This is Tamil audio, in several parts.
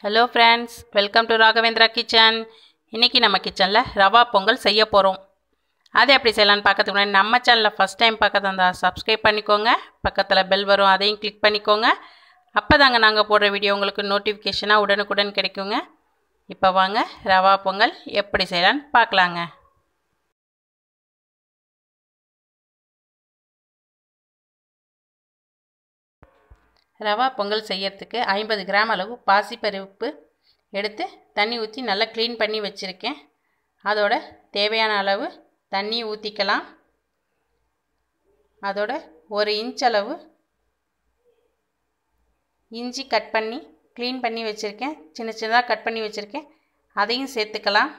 hello friends welcome to Raghavendra kitchen இன்றைக்கி நம்ம கிச்சனில் ரவா பொங்கல் செய்ய போகிறோம் அதை எப்படி செய்யலான்னு பார்க்கறதுக்கு முன்னாடி நம்ம சேனலில் ஃபஸ்ட் டைம் பார்க்கறதா இருந்தால் சப்ஸ்கிரைப் பண்ணிக்கோங்க பக்கத்தில் பெல் வரும் அதையும் கிளிக் பண்ணிக்கோங்க அப்போ தாங்க நாங்கள் போடுற வீடியோ உங்களுக்கு நோட்டிஃபிகேஷனாக உடனுக்குடன் கிடைக்குங்க இப்போ வாங்க ரவா பொங்கல் எப்படி செய்யலான்னு பார்க்கலாங்க ரவா பொங்கல் செய்யறதுக்கு ஐம்பது கிராம் அளவு பாசிப்பருப்பு எடுத்து தண்ணி ஊற்றி நல்லா க்ளீன் பண்ணி வச்சுருக்கேன் அதோட தேவையான அளவு தண்ணி ஊற்றிக்கலாம் அதோட ஒரு இன்ச் அளவு இஞ்சி கட் பண்ணி க்ளீன் பண்ணி வச்சுருக்கேன் சின்ன சின்னதாக கட் பண்ணி வச்சுருக்கேன் அதையும் சேர்த்துக்கலாம்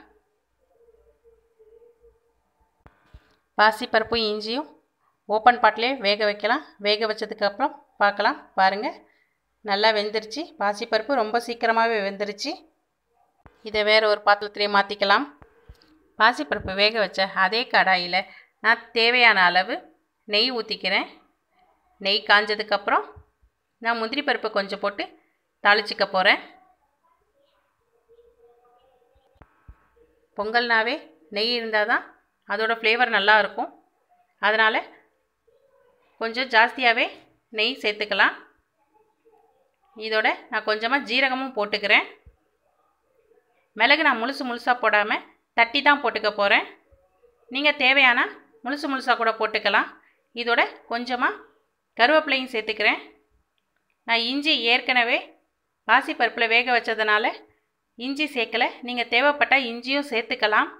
பாசிப்பருப்பும் இஞ்சியும் ஓப்பன் பாட்டிலே வேக வைக்கலாம் வேக வச்சதுக்கப்புறம் பார்க்கலாம் பாருங்கள் நல்லா வெந்துருச்சு பாசிப்பருப்பு ரொம்ப சீக்கிரமாகவே வெந்துருச்சு இதை வேறு ஒரு பாத்திரத்திலே மாற்றிக்கலாம் பாசிப்பருப்பு வேக வச்ச அதே கடாயில் நான் தேவையான அளவு நெய் ஊற்றிக்கிறேன் நெய் காஞ்சதுக்கப்புறம் நான் முந்திரி பருப்பு கொஞ்சம் போட்டு தாளிச்சிக்க போகிறேன் பொங்கல்னாவே நெய் இருந்தால் தான் அதோட ஃப்ளேவர் நல்லா இருக்கும் அதனால் கொஞ்சம் ஜாஸ்தியாகவே நெய் சேர்த்துக்கலாம் இதோட நான் கொஞ்சமாக ஜீரகமும் போட்டுக்கிறேன் மிளகு நான் முழுசு முழுசாக போடாமல் தட்டி தான் போட்டுக்க போகிறேன் நீங்கள் தேவையான முழுசு முழுசாக கூட போட்டுக்கலாம் இதோட கொஞ்சமாக கருவேப்பிலையும் சேர்த்துக்கிறேன் நான் இஞ்சி ஏற்கனவே பாசிப்பருப்பில் வேக வச்சதுனால இஞ்சி சேர்க்கலை நீங்கள் தேவைப்பட்டால் இஞ்சியும் சேர்த்துக்கலாம்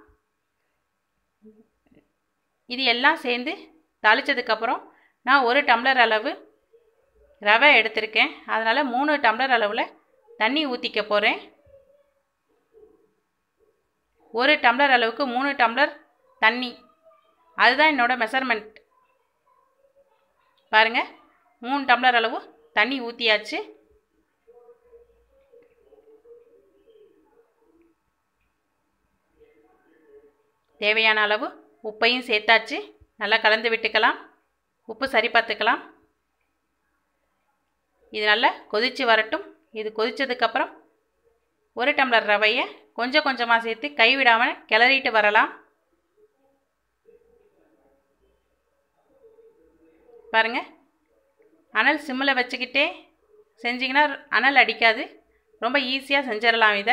இது எல்லாம் சேர்ந்து தாளித்ததுக்கப்புறம் நான் ஒரு டம்ளர் அளவு ரவை எடுத்திருக்கேன் அதனால் மூணு டம்ளர் அளவில் தண்ணி ஊற்றிக்க போகிறேன் ஒரு டம்ளர் அளவுக்கு மூணு டம்ளர் தண்ணி அதுதான் என்னோடய மெஷர்மெண்ட் பாருங்கள் மூணு டம்ளர் அளவு தண்ணி ஊற்றியாச்சு தேவையான அளவு உப்பையும் சேர்த்தாச்சு நல்லா கலந்து விட்டுக்கலாம் உப்பு சரி பார்த்துக்கலாம் இது நல்லா கொதித்து வரட்டும் இது கொதித்ததுக்கப்புறம் ஒரு டம்ளர் ரவையை கொஞ்சம் கொஞ்சமாக சேர்த்து கைவிடாமல் கிளறிட்டு வரலாம் பாருங்கள் அனல் சிம்மில் வச்சுக்கிட்டே செஞ்சிங்கன்னா அனல் அடிக்காது ரொம்ப ஈஸியாக செஞ்சிடலாம் இதை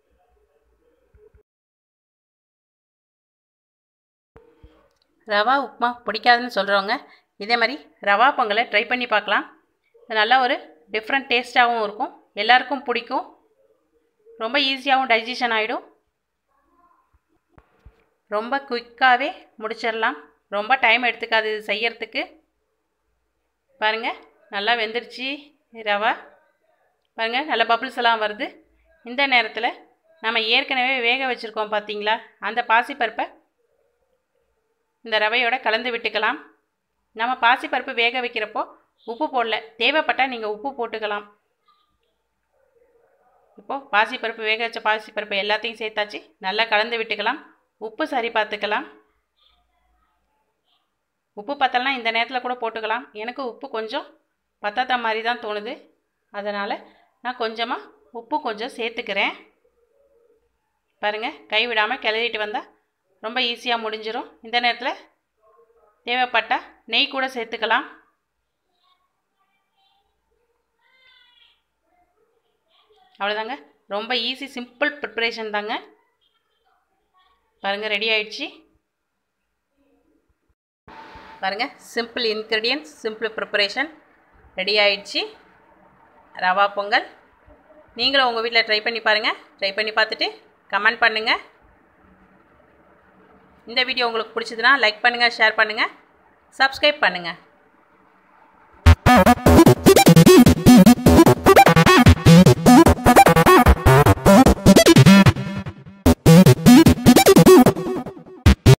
ரவா உப்புமா பிடிக்காதுன்னு சொல்கிறவங்க இதே மாதிரி ரவா பொங்கலை ட்ரை பண்ணி பார்க்கலாம் இது நல்லா ஒரு டிஃப்ரெண்ட் டேஸ்ட்டாகவும் இருக்கும் எல்லாருக்கும் பிடிக்கும் ரொம்ப ஈஸியாகவும் டைஜஷன் ஆகிடும் ரொம்ப குயிக்காகவே முடிச்சிடலாம் ரொம்ப டைம் எடுத்துக்காது இது செய்யறதுக்கு பாருங்கள் நல்லா வெந்துருச்சு ரவா பாருங்கள் நல்ல பபிள்ஸ் எல்லாம் வருது இந்த நேரத்தில் நம்ம ஏற்கனவே வேக வச்சுருக்கோம் பார்த்தீங்களா அந்த பாசிப்பருப்பை இந்த ரவையோட கலந்து விட்டுக்கலாம் நம்ம பாசிப்பருப்பு வேக வைக்கிறப்போ உப்பு போடல தேவைப்பட்டால் நீங்கள் உப்பு போட்டுக்கலாம் இப்போது பாசிப்பருப்பு வேக வச்ச பாசிப்பருப்பு எல்லாத்தையும் சேர்த்தாச்சு நல்லா கலந்து விட்டுக்கலாம் உப்பு சரி பார்த்துக்கலாம் உப்பு பத்தலைனா இந்த நேரத்தில் கூட போட்டுக்கலாம் எனக்கு உப்பு கொஞ்சம் பத்தாத மாதிரி தான் தோணுது அதனால் நான் கொஞ்சமாக உப்பு கொஞ்சம் சேர்த்துக்கிறேன் பாருங்கள் கைவிடாமல் கிளறிட்டு வந்தால் ரொம்ப ஈஸியாக முடிஞ்சிடும் இந்த நேரத்தில் தேவைப்பட்டால் நெய் கூட சேர்த்துக்கலாம் அவ்வளோதாங்க ரொம்ப ஈஸி சிம்பிள் ப்ரிப்ரேஷன் தாங்க பாருங்கள் ரெடி ஆயிடுச்சு பாருங்கள் simple ingredients simple preparation ready ஆயிடுச்சு ரவா பொங்கல் நீங்களும் உங்கள் வீட்டில் ட்ரை பண்ணி பாருங்கள் ட்ரை பண்ணி பார்த்துட்டு கமெண்ட் பண்ணுங்கள் இந்த வீடியோ உங்களுக்கு பிடிச்சதுன்னா லைக் பண்ணுங்கள் ஷேர் பண்ணுங்கள் சப்ஸ்கிரைப் பண்ணுங்கள்